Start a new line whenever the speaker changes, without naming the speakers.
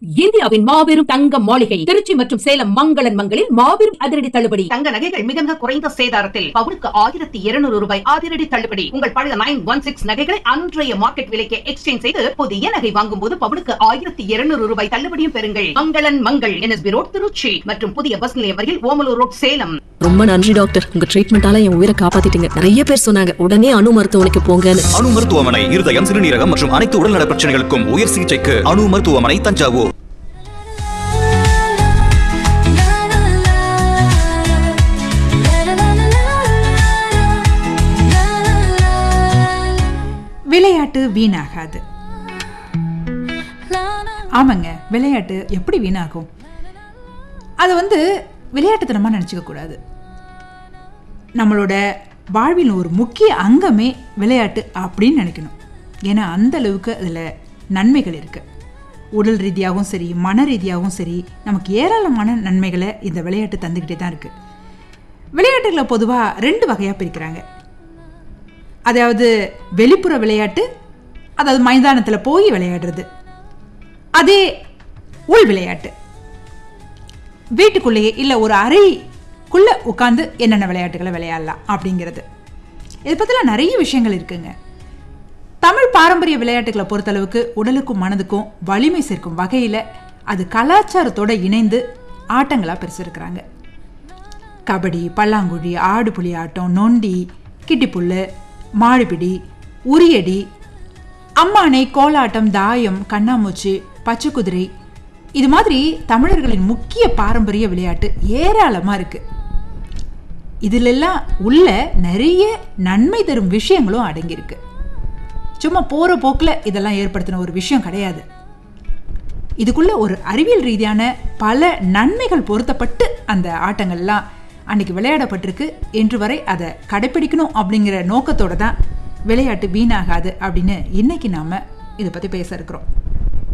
இந்தியாவின் மாபெரும் தங்க மாளிகை திருச்சி மற்றும் சேலம் மங்களன் மங்களில் மாபெரும் அதிரடி தள்ளுபடி
தங்க நகைகள் மிக மிக குறைந்த சேதாரத்தில் பவுனுக்கு ஆயிரத்தி இருநூறு ரூபாய் அதிரடி தள்ளுபடி உங்கள் பழைய நைன் ஒன் சிக்ஸ் நகைகளை அன்றைய மார்க்கெட் விலைக்கு எக்ஸ்சேஞ்ச் செய்து புதிய நகை வாங்கும் போது பவுனுக்கு ஆயிரத்தி இருநூறு ரூபாய் தள்ளுபடியும் பெறுங்கள் மங்களன் மங்கள் என்எஸ்பி ரோட் திருச்சி மற்றும் புதிய பஸ் நிலையம் வரையில் ஓமலூர் ரோட் சேலம்
ரொம்ப நன்றி டாக்டர் உங்க ட்ரீட்மெண்டால என் உயிரை காப்பாத்திட்டீங்க நிறைய பேர் சொன்னாங்க உடனே அணு மருத்துவமனைக்கு போங்கன்னு
அணு மருத்துவமனை இருதயம் சிறுநீரகம் மற்றும் அனைத்து உடல்நல பிரச்சனைகளுக்கும் உயர் சிகிச்சைக்கு அணு மருத்துவமனை தஞ்சாவூர்
விளையாட்டு வீணாகாது ஆமாங்க விளையாட்டு எப்படி வீணாகும் அதை வந்து விளையாட்டுத்தனமாக நினச்சிக்க கூடாது நம்மளோட வாழ்வின் ஒரு முக்கிய அங்கமே விளையாட்டு அப்படின்னு நினைக்கணும் ஏன்னா அந்த அளவுக்கு அதில் நன்மைகள் இருக்குது உடல் ரீதியாகவும் சரி மன ரீதியாகவும் சரி நமக்கு ஏராளமான நன்மைகளை இந்த விளையாட்டு தந்துக்கிட்டே தான் இருக்குது விளையாட்டுகளை பொதுவாக ரெண்டு வகையாக பிரிக்கிறாங்க அதாவது வெளிப்புற விளையாட்டு அதாவது மைதானத்தில் போய் விளையாடுறது அதே உள் விளையாட்டு வீட்டுக்குள்ளேயே இல்லை ஒரு அறைக்குள்ளே உட்காந்து என்னென்ன விளையாட்டுகளை விளையாடலாம் அப்படிங்கிறது இதை பற்றிலாம் நிறைய விஷயங்கள் இருக்குங்க தமிழ் பாரம்பரிய விளையாட்டுகளை பொறுத்தளவுக்கு உடலுக்கும் மனதுக்கும் வலிமை சேர்க்கும் வகையில் அது கலாச்சாரத்தோடு இணைந்து ஆட்டங்களாக பிரிச்சிருக்கிறாங்க கபடி பல்லாங்குழி ஆடுபுலி ஆட்டம் நொண்டி கிட்டிப்புல்லு மாடுபிடி உரியடி அம்மானை கோலாட்டம் தாயம் கண்ணாமூச்சி பச்சை குதிரை இது மாதிரி தமிழர்களின் முக்கிய பாரம்பரிய விளையாட்டு ஏராளமாக இருக்கு இதிலெல்லாம் உள்ள நிறைய நன்மை தரும் விஷயங்களும் அடங்கியிருக்கு சும்மா போகிற போக்கில் இதெல்லாம் ஏற்படுத்தின ஒரு விஷயம் கிடையாது இதுக்குள்ள ஒரு அறிவியல் ரீதியான பல நன்மைகள் பொருத்தப்பட்டு அந்த ஆட்டங்கள்லாம் அன்னைக்கு விளையாடப்பட்டிருக்கு இன்று வரை அதை கடைப்பிடிக்கணும் அப்படிங்கிற நோக்கத்தோட தான் விளையாட்டு வீணாகாது அப்படின்னு இன்னைக்கு நாம இதை பற்றி பேச இருக்கிறோம்